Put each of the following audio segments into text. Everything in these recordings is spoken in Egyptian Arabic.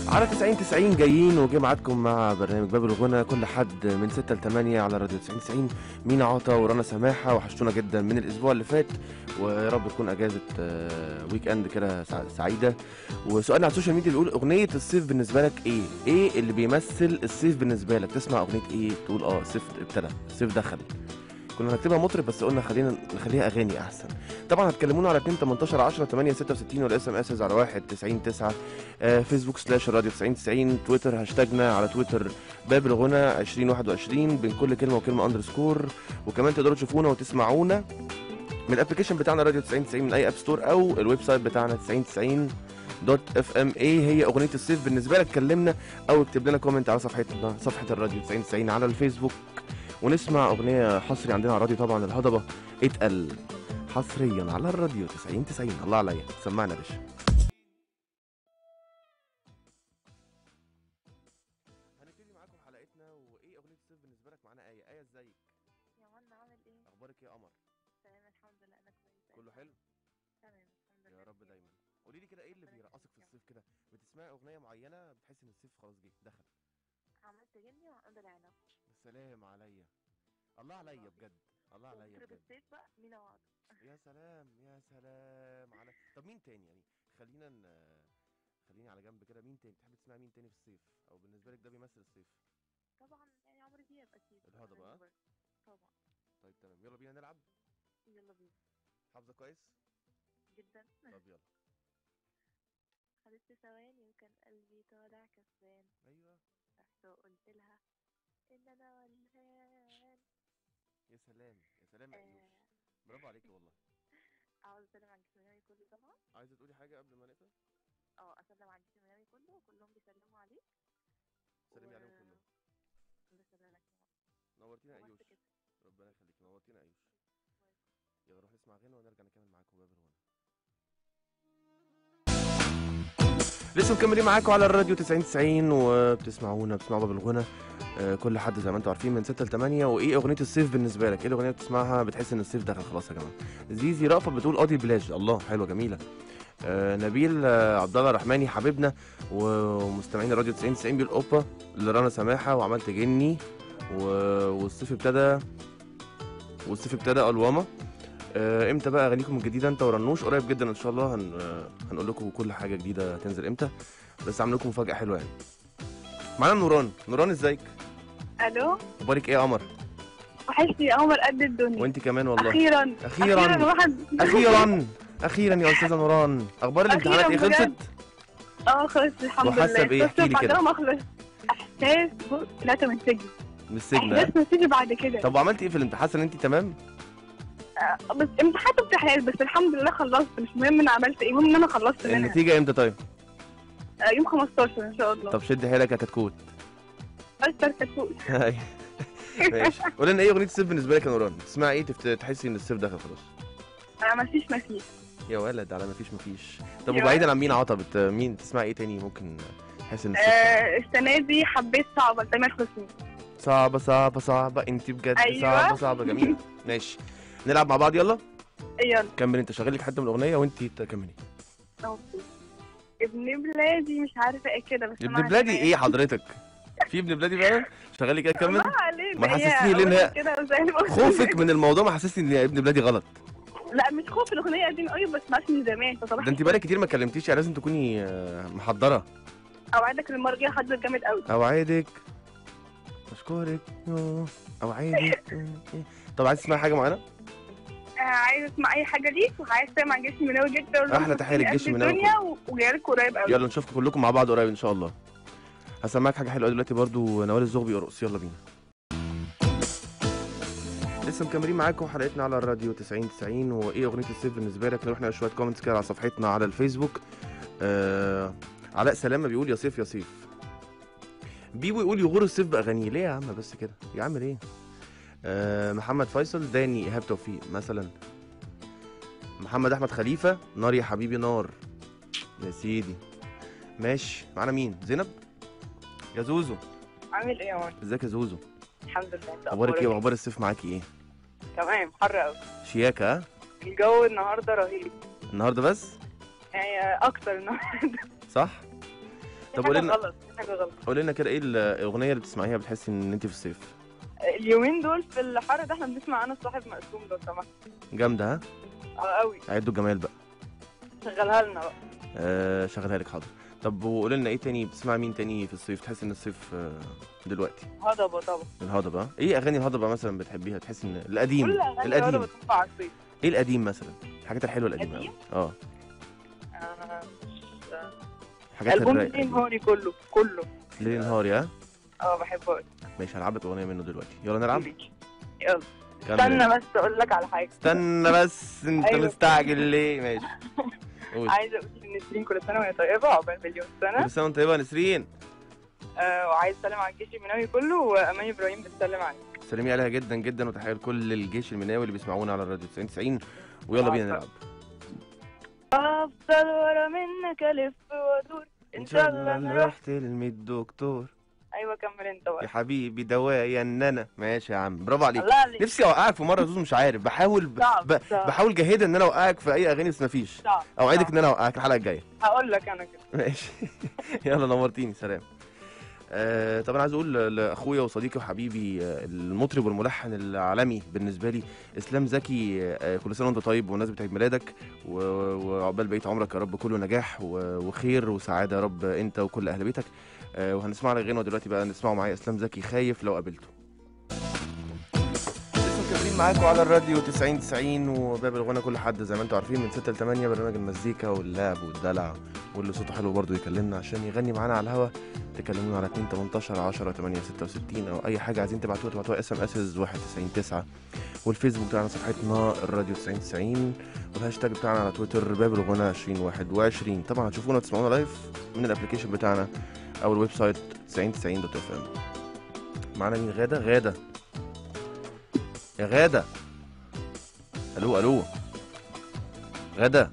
على 90 90 جايين وجه ميعادكم مع برنامج باب الغنى كل حد من 6 ل 8 على راديو 90 90 مينا عطا ورانا سماحه وحشتونا جدا من الاسبوع اللي فات ويا رب تكون اجازه آه، ويك اند كده سع- سعيده وسؤالنا على السوشيال ميديا بيقول اغنيه الصيف بالنسبه لك ايه؟ ايه اللي بيمثل الصيف بالنسبه لك؟ تسمع اغنيه ايه؟ تقول اه الصيف ابتدى الصيف دخل كنا هنكتبها مطرب بس قلنا خلينا نخليها اغاني احسن طبعا هتكلمونا على 2 18 10 8 66 والاس ام اس على 1 90 9 آه، فيسبوك سلاش راديو 90 90 تويتر هاشتاجنا على تويتر باب الغنى 2021 بين كل كلمه وكلمه اندرسكور وكمان تقدروا تشوفونا وتسمعونا من الابلكيشن بتاعنا راديو 90 90 من اي اب ستور او الويب سايت بتاعنا 90 90 دوت اف ام ايه هي اغنيه الصيف بالنسبه لك كلمنا او اكتب لنا كومنت على صفحتنا صفحه الراديو 90 90 على الفيسبوك ونسمع اغنيه حصري عندنا على الراديو طبعا الهضبه اتقل حصريا على الراديو 90 90 الله عليا سمعنا يا باشا هنبتدي معاكم حلقتنا وايه اغنيه الصيف بالنسبه لك معانا ايه ايه ازيك يا منى عامل ايه؟ اخبارك ايه يا قمر تمام الحمد لله انا كويسه كله حلو تمام الحمد لله يا رب دايما قولي لي كده ايه اللي ربنا بيرقصك في يخليك يا الصيف كده بتسمعي اغنيه معينه بتحسي ان الصيف خلاص جه دخل عملت جني وعقد العنب السلام عليا الله عليا الله. بجد الله عليا وفكرة بجد الصيف بقى مين وعد يا سلام يا سلام على طب مين تاني يعني خلينا ن... خليني على جنب كده مين تاني بتحب تسمعي مين تاني في الصيف او بالنسبه لك ده بيمثل الصيف طبعا يعني عمرو دياب اكيد الهضبة، ها؟ أغنية برضه. طبعا طيب تمام يلا بينا نلعب يلا بينا حافظه كويس جدا طب يلا خدت ثواني وكان قلبي طالع كسبان ايوه رحت وقلت لها ان انا ولهان يا سلام يا سلام يا ايوش آه، برافو عليكي والله عاوز اسلم على الجسماناوي كله طبعا عايزه تقولي حاجه قبل ما نقفل اه اسلم على الجسماناوي كله وكلهم بيسلموا عليك سلمي عليهم و- كلهم بسلامك نورتينا يا وبس ايوش كده ربنا يخليك نورتينا يا ايوش يلا نروح نسمع غنى ونرجع نكمل معاكم باب الغنى لسه مكملين معاكم على الراديو 90 90 وبتسمعونا بتسمعوا باب الغنى آه، كل حد زي ما انتم عارفين من 6 ل 8 وايه اغنيه الصيف بالنسبه لك؟ ايه الاغنيه اللي بتسمعها بتحس ان الصيف دخل خلاص يا جماعه؟ زيزي رأفت بتقول قاضي البلاج الله حلوه جميله آه نبيل آه عبد الله الرحماني حبيبنا ومستمعين الراديو 90 90 بيقول اوبا لرنا سماحه وعملت جني و... والصيف ابتدى والصيف ابتدى الواما آه، امتى بقى اغانيكم الجديده انت ورنوش قريب جدا ان شاء الله هن... آه، هنقول لكم كل حاجه جديده تنزل امتى بس عامل لكم مفاجاه حلوه يعني معانا نوران نوران ازيك الو اخبارك ايه يا قمر وحشني يا قمر قد الدنيا وانت كمان والله اخيرا اخيرا واحد اخيرا اخيرا يا استاذه نوران اخبار الامتحانات ايه أخيراً خلصت بجد. اه خلص الحمد لله وحاسة بإيه؟ بس احكي لي كده. بعدها ما اخلص احساس بص ثلاثة من سجن من السجن ها؟ احساس من سجن بعد كده طب وعملتي ايه في الامتحان حاسه ان انت تمام بس امتحانات امتحانات بس الحمد لله خلصت مش مهم انا عملت ايه المهم ان انا خلصت منها النتيجه امتى طيب آه، يوم 15 ان شاء الله طب شد حيلك يا كتكوت بس تركتوش أيوة. ماشي قول لنا ايه اغنيه الصيف بالنسبه لك يا نوران تسمعي ايه تفت... تحسي ان الصيف دخل خلاص انا مفيش مفيش يا ولد على ما فيش مفيش طب يا وبعيدا عن مين عطا بت... مين تسمعي ايه تاني ممكن تحس ان الصيف آه السنة دي حبيت صعبة تامر حسني صعبه صعبه صعبه انت بجد أيوة. صعبه صعبه جميله ماشي نلعب مع بعض يلا يلا كمل انت شغل لك حته من الاغنيه وانت تكملي أوكي. ابن بلادي مش عارفة ايه كده بس ابن أنا بلادي عارفة ايه حضرتك في ابن بلادي فعلا اشتغل لي كده كمل الله عليك ما ده هي حسسني ليه إن هي- أول كده زي الفل. خوفك من الموضوع ما حسسني ان ابن بلادي غلط لا مش خوف الاغنيه قديمه قوي بس ماشي من زمان فصباح ده انت بقالك كتير ما كلمتيش يعني لازم تكوني آه، محضره اوعدك ان المره الجايه حضر جامد قوي اوعدك اشكرك يوه، اوعدك طب عايز تسمعي حاجه معينه آه عايز اسمع اي حاجه ليك وعايز اسمع جيش مناوي جدا وأقول لهم أحلى تحية قد للجيش المناوي الدنيا و- وجايلك قريب قوي يلا نشوفكم كلكم مع بعض قريب ان شاء الله هسمعك حاجه حلوه دلوقتي برضو نوال الزغبي بيرقص يلا بينا لسه مكملين معاكم حلقتنا على الراديو 90 90 وايه اغنيه الصيف بالنسبه لك لو احنا شويه كومنتس كده على صفحتنا على الفيسبوك آه علاء سلامه بيقول يا صيف يا صيف بيبو يقول يغور الصيف باغانيه ليه يا عم بس كده يا عم ليه آه محمد فيصل داني ايهاب توفيق مثلا محمد احمد خليفه نار يا حبيبي نار يا سيدي ماشي معانا مين زينب يا زوزو عامل ايه يا مان؟ ازيك يا زوزو الحمد لله انت اخبارك ايه ايه؟ واخبار الصيف معاكي ايه تمام حر قوي شياكه ها الجو النهارده رهيب النهارده بس يعني اكتر النهارده صح طب في قولي حاجة لنا غلط في حاجة غلط قولي لنا كده ايه الاغنيه اللي بتسمعيها بتحسي ان انت في الصيف اليومين دول في الحر ده احنا بنسمع انا صاحب مقسوم لو سمحت جامده ها اه قوي عدوا الجمال بقى شغلها لنا بقى آه شغلها لك حاضر طب وقولي لنا ايه تاني بتسمعي مين تاني في الصيف تحس ان الصيف آه دلوقتي هضبة طبعا الهضبه ها؟ ايه اغاني الهضبه مثلا بتحبيها تحس ان القديم كل اغاني القديم الهضبة تنفع على الصيف ايه القديم مثلا الحاجات الحلوه القديمه قديم؟ أوي. اه آه، حاجات البوم الرايقة ليل دي. نهاري كله كله ليل نهاري ها اه بحبه قوي ماشي هلعب لك اغنيه منه دلوقتي يلا نلعب يلا كمل. استنى بس اقول لك على حاجه استنى بس انت أيوة. مستعجل ليه ماشي قول عايزه اقول لنسرين كل سنه وهي طيبه عقبال مليون سنه كل سنه وانت طيبه يا نسرين آه وعايز اسلم على الجيش المناوي كله وامان ابراهيم بتسلم عليك سلمي عليها جدا جدا وتحيه لكل الجيش المناوي اللي بيسمعونا على الراديو 90 90 ويلا بينا نلعب افضل ورا منك الف وادور ان شاء الله نروح رحت للميت دكتور ايوه كمل انت يا بقى حبيبي دوايا ان انا ماشي يا عم برافو عليك الله عليك نفسي اوقعك في مره زوز مش عارف بحاول ب... صعب ب... صعب بحاول جاهدا ان انا اوقعك في اي اغاني بس مفيش صعب اوعدك صعب. ان انا اوقعك الحلقه الجايه هقول لك انا كده ماشي يلا نورتيني سلام آه طبعا عايز اقول لاخويا وصديقي وحبيبي آه، المطرب والملحن العالمي بالنسبه لي اسلام زكي آه كل سنه وانت طيب بمناسبه عيد ميلادك و- وعقبال بقيه عمرك يا رب كله نجاح و- وخير وسعاده يا رب انت وكل اهل بيتك آه وهنسمع لك غنوه دلوقتي بقى نسمعه معايا اسلام زكي خايف لو قابلته لسه مكملين معاكم على الراديو 90 90 وباب الغنى كل حد زي ما انتم عارفين من 6 ل 8 برنامج المزيكا واللعب والدلع واللي صوته حلو برضه يكلمنا عشان يغني معانا على الهوا تكلمونا على 2 18 10 8 66 او اي حاجه عايزين تبعتوها تبعتوها اس ام اس 91 9 والفيسبوك بتاعنا صفحتنا الراديو 90 90 والهاشتاج بتاعنا على تويتر باب الغنى 2021 طبعا هتشوفونا وتسمعونا لايف من الابلكيشن بتاعنا او الويب سايت 90 90 دوت اف ام معانا مين غاده غاده يا غاده الو الو غاده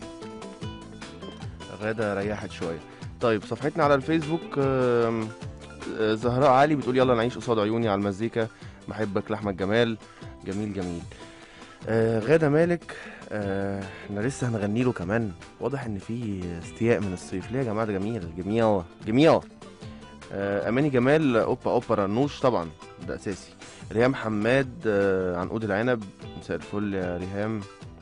غاده ريحت شويه طيب صفحتنا على الفيسبوك آم، آه، زهراء علي بتقول يلا نعيش قصاد عيوني على المزيكا بحبك لاحمد جمال جميل جميل آه غادة مالك آه احنا لسه هنغني له كمان واضح ان في استياء من الصيف ليه يا جماعه ده جميل جميل جميل آه اماني جمال اوبا اوبا رنوش طبعا ده اساسي ريهام حماد آه عنقود العنب مساء الفل يا ريهام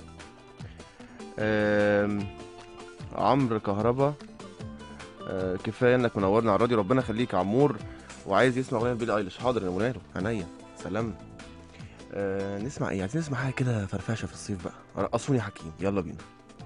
آم، عمرو كهربا آه كفايه انك منورنا على الراديو ربنا يخليك يا عمور وعايز يسمع اغنيه بيلي ايليش حاضر يا منير عينيا سلام آه نسمع ايه عايزين نسمع حاجه كده فرفشه في الصيف بقى رقصوني حكيم يلا بينا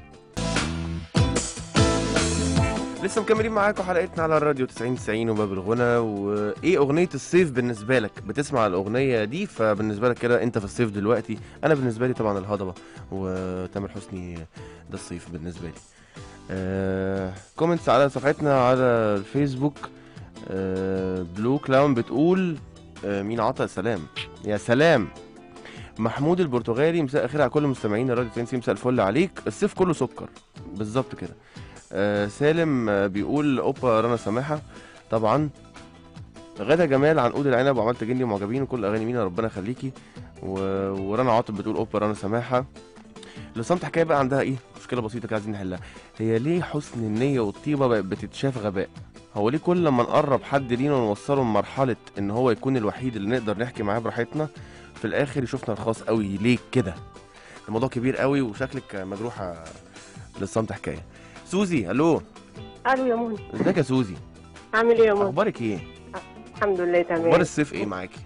لسه مكملين معاكم حلقتنا على الراديو 90 90 وباب الغنى وايه اغنيه الصيف بالنسبه لك بتسمع الاغنيه دي فبالنسبه لك كده انت في الصيف دلوقتي انا بالنسبه لي طبعا الهضبه وتامر حسني ده الصيف بالنسبه لي آه كومنتس على صفحتنا على الفيسبوك آه بلو كلاون بتقول آه مين عطا سلام يا سلام محمود البرتغالي مساء الخير على كل مستمعين الراديو 90 مساء الفل عليك الصيف كله سكر بالظبط كده آه سالم آه بيقول اوبا رنا سماحه طبعا غدا جمال عنقود العنب وعملت جني ومعجبين وكل اغاني مينا ربنا يخليكي و... ورنا عاطف بتقول اوبا رنا سماحه لصمت حكايه بقى عندها ايه مشكله بسيطه كده عايزين نحلها هي ليه حسن النيه والطيبه بقت بتتشاف غباء هو ليه كل ما نقرب حد لينا ونوصله لمرحله ان هو يكون الوحيد اللي نقدر نحكي معاه براحتنا في الاخر يشوفنا الخاص قوي ليه كده الموضوع كبير قوي وشكلك مجروحه للصمت حكايه سوزي الو الو يا موني ازيك يا سوزي عامل ايه يا موني اخبارك ايه الحمد لله اخبار تمام الصيف ايه معاكي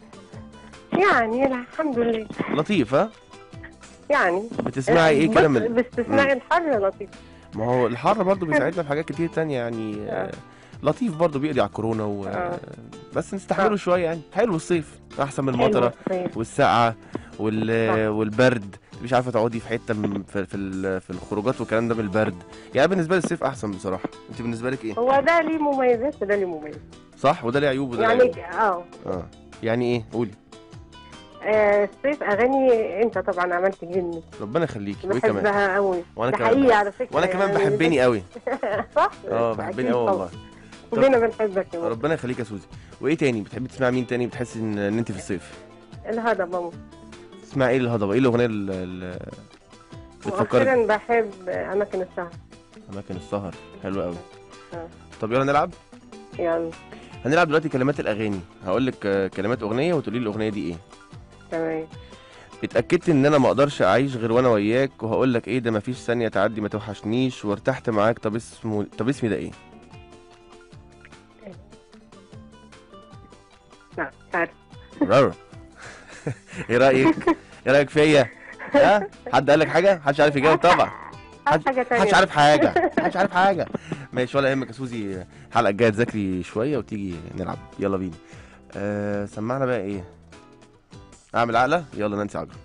يعني لا الحمد لله لطيف ها يعني بتسمعي ايه كده بس- من باستثناء الحر لطيف ما هو الحر برضه بيساعدنا في حاجات كتير تانية يعني آه، لطيف برضه بيقضي على الكورونا و... آه. بس نستحمله آه. شويه يعني حلو الصيف احسن من حلو المطره الصيف. والسقعه وال... صح. والبرد مش عارفه تقعدي في حته من في في, ال... في الخروجات والكلام ده من البرد يعني بالنسبه لي الصيف احسن بصراحه انت بالنسبه لك ايه هو ده ليه مميزات وده ليه مميزات صح وده ليه عيوب وده ليه عيوب يعني اه اه يعني ايه قولي آه، الصيف اغاني انت طبعا عملت جني ربنا يخليكي وايه كمان بحبها قوي وانا ده كمان حقيقي بحب- على فكره وانا كمان يعني بحبني قوي صح اه بحبني أكيد قوي طبعا. والله كلنا بنحبك يا موني ربنا يخليك يا سوزي وايه تاني بتحبي تسمعي مين تاني بتحسي ان, إن انت في الصيف الهضبه ماما تسمعي ايه الهضبه ايه الاغنيه اللي بتفكرك مؤخرا بحب اماكن السهر اماكن السهر حلو قوي آه. طب يلا نلعب يلا هنلعب دلوقتي كلمات الاغاني هقول لك آه، كلمات اغنيه وتقولي لي الاغنيه دي ايه تمام اتاكدت ان انا ما اقدرش اعيش غير وانا وياك وهقول لك ايه ده مفيش ثانيه تعدي ما توحشنيش وارتحت معاك طب اسمه طب اسمي ده ايه لا مش عارف رارا ايه رايك ايه رايك فيا ها حد قال لك حاجه محدش عارف يجاوب طبعا عارف حاجة تانية محدش عارف حاجه محدش عارف حاجه ماشي ولا يهمك يا سوزي الحلقه الجايه تذاكري شويه وتيجي نلعب يلا بينا أه سمعنا بقى ايه اعمل عقله يلا نانسي عجرم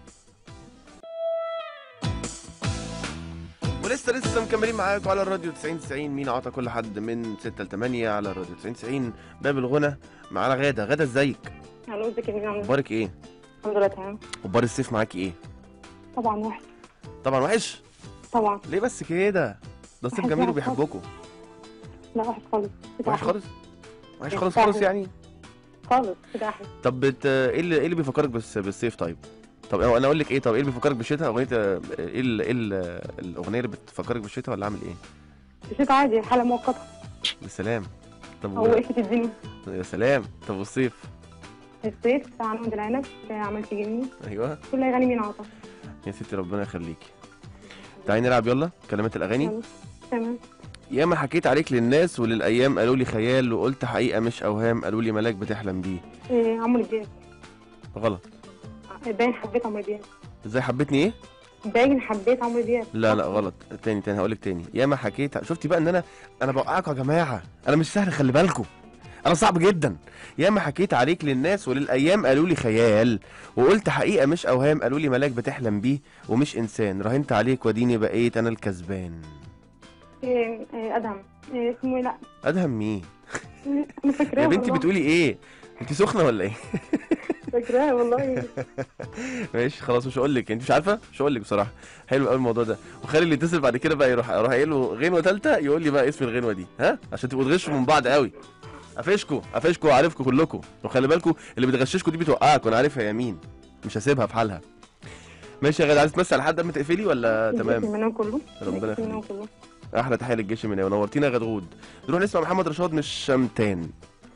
ولسه لسه مكملين معاكم على الراديو 90 90 مين عطى كل حد من 6 ل 8 على الراديو 90 90 باب الغنى معانا غاده غاده ازيك الو ازيك يا ميمي اخبارك ايه الحمد لله تمام اخبار الصيف معاكي ايه طبعا واحد طبعا وحش طبعا ليه بس كده ده الصيف وحش جميل وحش وبيحبكم لا واحد خالص كده وحش أحلى. خالص وحش خالص خالص يعني خالص كده احلى طب بت... ايه اللي ايه اللي بيفكرك بس بالصيف طيب طب انا اقول لك ايه طب ايه اللي بيفكرك بالشتاء اغنيه ايه ال... ايه ال... الاغنيه اللي بتفكرك بالشتاء ولا اعمل ايه الشتاء عادي حالة مؤقتة بالسلام طب او وقفت الدنيا يا سلام طب والصيف الصيف عمود العنب عملت جني ايوه كل اغاني مين عطا يا ستي ربنا يخليكي تعالي نلعب يلا كلمات الاغاني يلا. تمام ياما حكيت عليك للناس وللايام قالوا لي خيال وقلت حقيقه مش اوهام قالوا لي ملاك بتحلم بيه إيه عمرو دياب غلط باين حبيت عمرو دياب ازاي حبيتني ايه باين حبيت عمرو دياب لا لا غلط تاني تاني هقول لك تاني ياما حكيت شفتي بقى ان انا انا بوقعكم يا جماعه انا مش سهل خلي بالكم انا صعب جدا ياما حكيت عليك للناس وللايام قالوا لي خيال وقلت حقيقه مش اوهام قالوا لي ملاك بتحلم بيه ومش انسان راهنت عليك واديني بقيت انا الكسبان إيه إيه ادهم إيه اسمه إيه؟ لا ادهم مين انا فاكراه يا بنتي والله. بتقولي ايه انت سخنه ولا ايه فاكراه والله ماشي خلاص مش هقول لك انت مش عارفه مش هقول لك بصراحه حلو قوي الموضوع ده وخلي اللي يتصل بعد كده بقى يروح اروح قايل له غنوه ثالثه يقول لي بقى اسم الغنوه دي ها عشان تبقوا تغشوا من بعض قوي قفشكوا قفشكوا عارفكوا كلكم وخلي بالكم اللي بتغششكوا دي بتوقعك وانا عارفها يا مين مش هسيبها في حالها ماشي يا غالي عايز تمثل لحد ما تقفلي ولا تمام المنام كله ربنا المنام يخليك. كله احلى تحيه للجيش من ونورتينا يا غدغود نروح نسمع محمد رشاد من الشمتان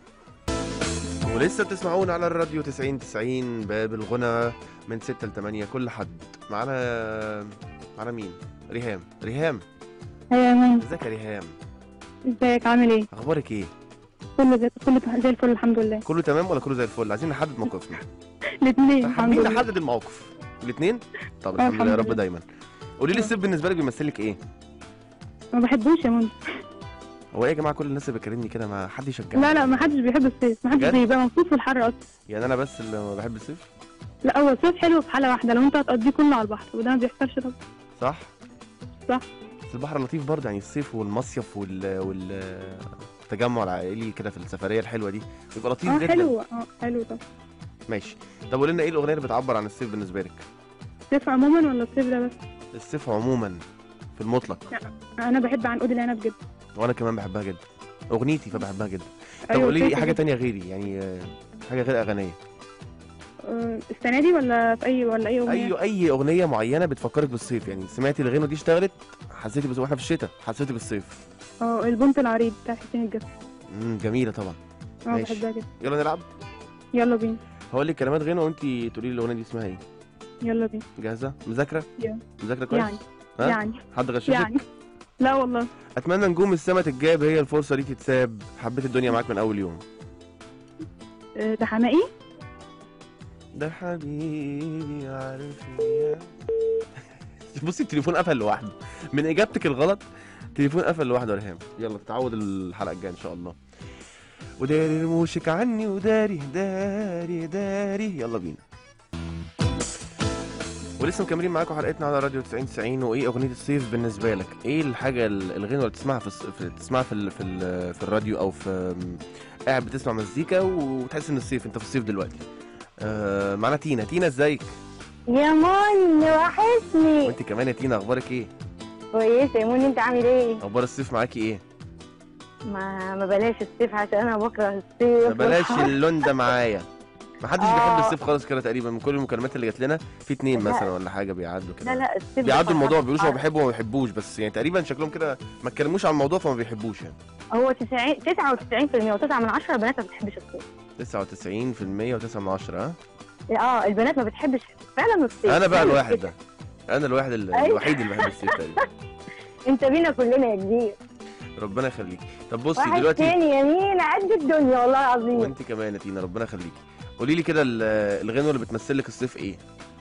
ولسه بتسمعونا على الراديو 90 90 باب الغنى من 6 ل 8 كل حد معانا معانا مين ريهام ريهام ايوه يا مان ازيك يا ريهام ازيك عامل ايه اخبارك ايه كله زي كله زي الفل الحمد لله كله تمام ولا كله زي الفل عايزين نحدد موقفنا الاثنين الحمد حابين لله نحدد الموقف الاثنين طب آه، الحمد لله يا الحمد رب لله. دايما قولي لي الصيف بالنسبه لك بيمثلك ايه ما بحبوش يا مان هو ايه يا جماعه كل الناس اللي بتكلمني كده ما حد يشجعني لا لا ما حدش بيحب الصيف ما حدش بجد؟ بيبقى مبسوط في الحر اصلا يعني انا بس اللي ما بحب الصيف لا هو الصيف حلو في حاله واحده لو انت هتقضيه كله على البحر وده ما بيحصلش طبعا صح صح. بس البحر لطيف برضه يعني الصيف والمصيف وال وال التجمع العائلي كده في السفريه الحلوه دي بيبقى لطيف اه جدا حلو اه حلو طبعا ماشي طب قول لنا ايه الاغنيه اللي بتعبر عن الصيف بالنسبه لك الصيف عموما ولا الصيف ده بس الصيف عموما في المطلق انا بحب عنقود العنب جدا وانا كمان بحبها جدا اغنيتي فبحبها جدا طب أيوة، قولي لي الصيف حاجه جدا. تانية غيري يعني آه، حاجه غير اغنيه آه، السنه دي ولا في اي ولا اي اغنيه اي اي اغنيه معينه بتفكرك بالصيف يعني سمعتي الغنوه دي اشتغلت حسيتي بس واحنا في الشتاء حسيتي بالصيف اه البنت العريض بتاع حسين الجسمي امم جميله طبعا اه ماشي. بحبها جدا يلا نلعب يلا بينا هقول لك كلمات غنوه وانت تقولي لي الاغنيه دي اسمها ايه يلا بينا جاهزه مذاكره يلا. مذاكره كويس يعني ها؟ يعني حد غششك يعني لا والله اتمنى نجوم السما تتجاب هي الفرصه ليك تتساب حبيت الدنيا معاك من اول يوم آه، ده حماقي ده حبيبي عارف يا بصي التليفون قفل لوحده من اجابتك الغلط التليفون قفل لوحده يا ريهام يلا تتعود الحلقه الجايه ان شاء الله وداري رموشك عني وداري داري داري يلا بينا ولسه مكملين معاكم حلقتنا على راديو 90 90 وايه اغنيه الصيف بالنسبه لك ايه الحاجه ال- الغنوه اللي بتسمعها في, الص- في تسمعها في ال... في, ال... في الراديو او في قاعد بتسمع مزيكا وتحس ان الصيف انت في الصيف دلوقتي آه معانا تينا تينا ازيك يا مون وحشني وانت كمان يا تينا اخبارك ايه كويسه يا مون انت عامل ايه اخبار الصيف معاكي ايه ما ما بلاش الصيف عشان انا بكره الصيف ما بلاش والحر. اللون ده معايا ما حدش آه. بيحب الصيف خالص كده تقريبا من كل المكالمات اللي جات لنا في اتنين لا. مثلا ولا حاجه بيعدوا كده لا لا الصيف بيعدوا ده الموضوع فرحان. بيقولوش هو بيحبه وما بيحبوش بس يعني تقريبا شكلهم كده ما اتكلموش عن الموضوع فما بيحبوش يعني هو 90 99% و9 من 10 بنات ما بتحبش الصيف 99% و9 من 10 ها اه البنات ما بتحبش فعلا الصيف انا بقى فعلاً الواحد كده. ده انا الواحد ال- أيوة. الوحيد اللي بحب الصيف تقريبا انت بينا كلنا يا كبير ربنا يخليك طب بصي واحد دلوقتي تاني يمين قد الدنيا والله العظيم وانت كمان يا تينا ربنا يخليكي قولي لي كده ال- الغنوه اللي بتمثل لك الصيف ايه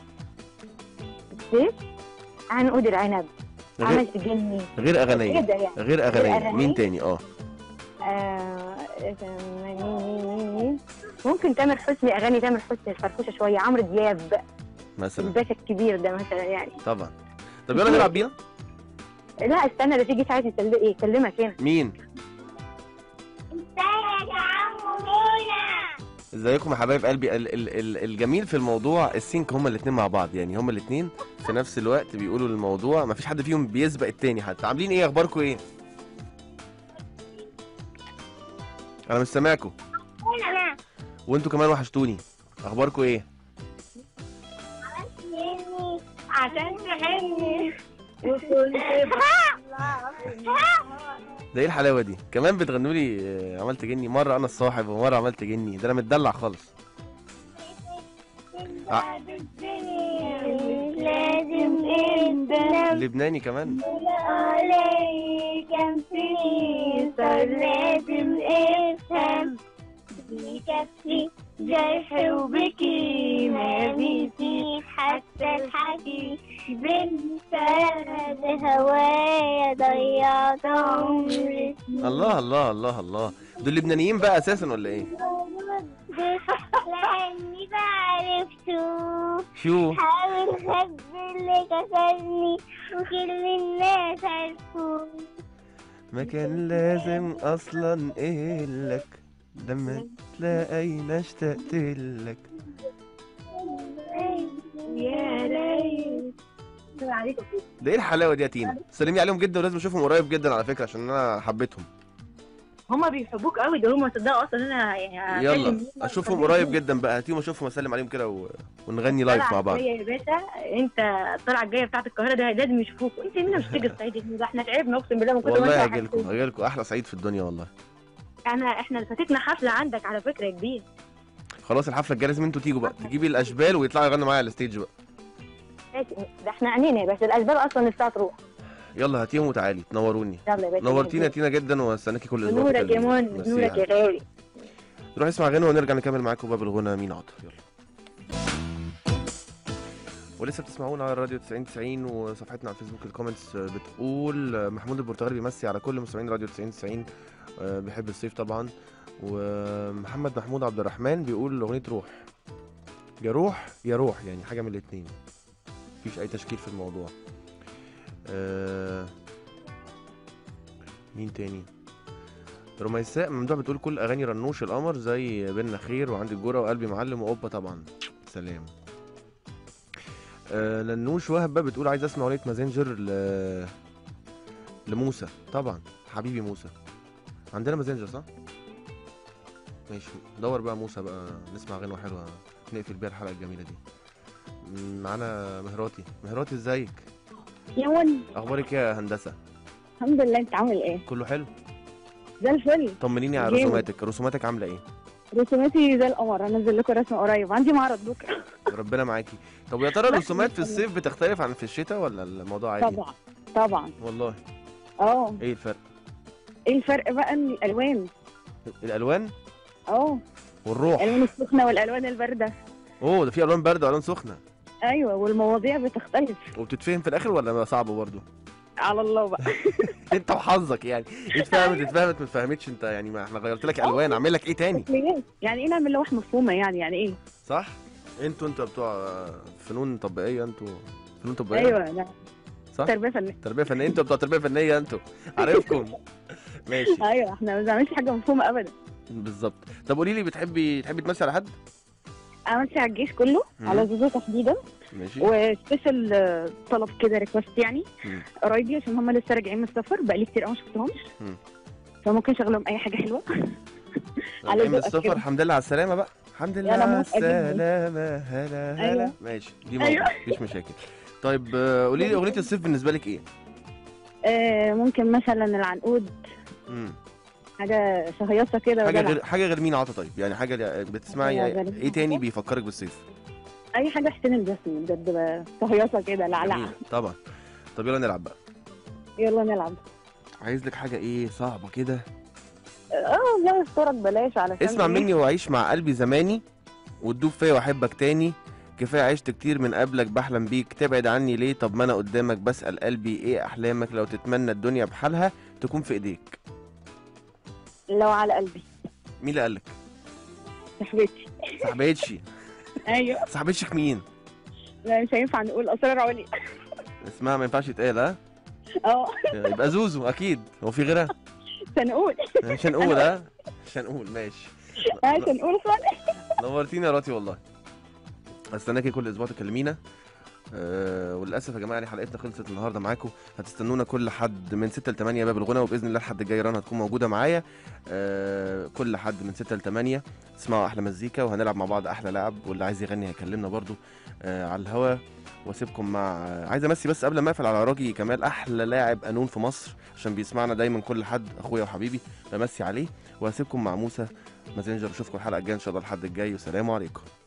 الصيف عنقود العنب غير عملت جني غير اغنيه كده يعني غير اغنيه أغنية؟ مين تاني اه آه، مين- مين- مين؟ ممكن تامر حسني اغاني تامر حسني الفرفوشه شويه عمرو دياب مثلا الباشا الكبير ده مثلا يعني طبعا طب يلا نلعب بينا لا استنى ده تيجي ساعتها يسل- يكلمك هنا مين ازيكم يا حبايب قلبي ال ال ال الجميل في الموضوع السينك هما الاثنين مع بعض يعني هما الاثنين في نفس الوقت بيقولوا الموضوع ما فيش حد فيهم بيسبق التاني حتى عاملين ايه اخباركم ايه انا مش سامعكم وانتوا كمان وحشتوني اخباركم ايه عشان تحني ده ايه الحلاوه دي كمان بتغنوا لي آه، عملت جني مره انا الصاحب ومره عملت جني ده انا متدلع خالص ع- لازم انت لبناني كمان عليك صار لازم افهم بيكفي جرح وبكي ما بيزيد حتى الحكي بنت هوايا ضيعت عمري الله الله الله الله دول لبنانيين بقى اساسا ولا ايه لاني بعرفته شو حاول خبي اللي كسرني وكل الناس عرفوا ما كان لازم اصلا اقولك لما تلاقينا اشتقت لك يا ريت ده ايه الحلاوه دي يا تينا سلمي عليهم جدا ولازم اشوفهم قريب جدا على فكره عشان انا حبيتهم هما بيحبوك قوي ده هما صدقوا اصلا انا يعني يلا اشوفهم قريب جدا بقى هاتيهم اشوفهم اسلم عليهم كده و... ونغني لايف مع بعض يا باشا انت الطلعه الجايه بتاعت القاهره ده لازم يشوفوك انت مين مش تيجي الصعيد ده احنا تعبنا اقسم بالله من كتر ما والله انت هاجي لكم وحشتني. هاجي لكم احلى سعيد في الدنيا والله انا احنا فاتتنا حفله عندك على فكره يا كبير خلاص الحفله الجايه لازم انتوا تيجوا بقى تجيبي الاشبال ويطلعوا يغنوا معايا على الستيج بقى ماشي ده احنا عنينا يا باشا الاسباب اصلا نفسها تروح يلا هاتيهم وتعالي تنوروني يلا يا باشا نورتينا يا تينا جدا واستناكي كل اسبوع نورك يا تكلميني. مون ميرسي نورك يا حبيبي. غالي نروح نسمع غنوه ونرجع نكمل معاكم باب الغنى مين عطا يلا ولسه بتسمعونا على الراديو 90 90 وصفحتنا على الفيسبوك الكومنتس محمود محمود البرتغالي بيمسي على كل مستمعين راديو 90 90 آه، بيحب الصيف طبعا ومحمد محمود عبد الرحمن بيقول اغنيه روح يا روح يا روح يعني حاجه من الاثنين مفيش اي تشكيل في الموضوع آه، مين تاني رميساء ممدوح بتقول كل اغاني رنوش القمر زي بينا خير وعندي الجوره وقلبي معلم واوبا طبعا سلام آه لنوش وهبه بتقول عايز اسمع اغنيه مازنجر ل... لموسى طبعا حبيبي موسى عندنا مازنجر صح ماشي دور بقى موسى بقى نسمع غنوه حلوه نقفل بيها الحلقه الجميله دي م- معانا مهراتي مهراتي ازيك يا ون اخبارك إيه يا هندسه الحمد لله انت عامل ايه كله حلو زي الفل طمنيني على جامد. رسوماتك رسوماتك عامله ايه رسوماتي زي القمر انزل لكم رسمه قريب عندي معرض بكره ربنا معاكي طب يا ترى الرسومات في الصيف بتختلف عن في الشتاء ولا الموضوع عادي طبعا طبعا والله اه ايه الفرق ايه الفرق بقى إن الالوان الالوان اه والروح الالوان السخنه والالوان البارده اوه ده في الوان بارده والوان سخنه ايوه والمواضيع بتختلف وبتتفهم في الاخر ولا صعبه برضو على الله بقى انت وحظك يعني اتفهمت اتفهمت ما اتفهمتش انت يعني ما احنا غيرت لك الوان اعمل لك ايه تاني يعني ايه نعمل لوح مفهومه يعني يعني ايه صح انتوا انتوا بتوع فنون تطبيقيه انتوا فنون تطبيقيه ايوه لا صح تربيه فنيه تربيه فنيه انتوا بتوع تربيه فنيه انتوا عارفكم ماشي ايوه احنا ما بنعملش حاجه مفهومه ابدا بالظبط طب قولي لي بتحبي تحبي تمثلي على حد عملت على الجيش كله مم. على زوزو تحديدا ماشي وسبيشال آه، طلب كده ريكوست يعني مم. قرايبي عشان هم لسه راجعين من السفر بقالي كتير قوي ما شفتهمش مم. فممكن شغلهم اي حاجه حلوه على راجعين من ذوقك السفر كده. الحمد لله على السلامه بقى الحمد أنا لله على موافقة جداً. السلامة هلا هلا أيوة. ماشي دي موجودة أيوة. مفيش مشاكل طيب آه، قولي لي اغنية الصيف بالنسبة لك ايه؟ آه ممكن مثلا العنقود مم. حاجه شهيصه كده حاجة ودلع. غير حاجة غير مين عطا طيب يعني حاجة بتسمعي حاجة غير ايه تاني عطا؟ بيفكرك بالصيف؟ اي حاجه حسين الجسمي بجد بقى شهيصه كده لعلع جميل. طبعا طب يلا نلعب بقى يلا نلعب عايز لك حاجة ايه صعبة كده اه لا استرك بلاش علشان اسمع إيه؟ مني واعيش مع قلبي زماني وتدوب فيا واحبك تاني كفايه عشت كتير من قبلك بحلم بيك تبعد عني ليه طب ما انا قدامك بسأل قلبي ايه احلامك لو تتمنى الدنيا بحالها تكون في ايديك لو على قلبي مين اللي قالك صاحبتي صاحبتشي ايوه صاحبتشك مين لا مش هينفع نقول اسرار عليا اسمها ما ينفعش يتقال ها اه يبقى زوزو اكيد هو في غيرها سنقول مش هنقول ها مش هنقول ماشي عشان نقول صالح نورتيني يا راتي والله استناكي كل اسبوع تكلمينا أه وللاسف يا جماعه يعني حلقتنا خلصت النهارده معاكم هتستنونا كل حد من 6 ل 8 باب الغنى وباذن الله الحد الجاي رنا هتكون موجوده معايا أه كل حد من 6 ل 8 تسمعوا احلى مزيكا وهنلعب مع بعض احلى لعب واللي عايز يغني هيكلمنا برضو أه على الهوا واسيبكم مع آه، عايز امسي بس قبل ما اقفل على راجي كمال احلى لاعب قانون في مصر عشان بيسمعنا دايما كل حد اخويا وحبيبي بمسي عليه وهسيبكم مع موسى مازنجر اشوفكم الحلقه الجايه ان شاء الله الحد الجاي والسلام عليكم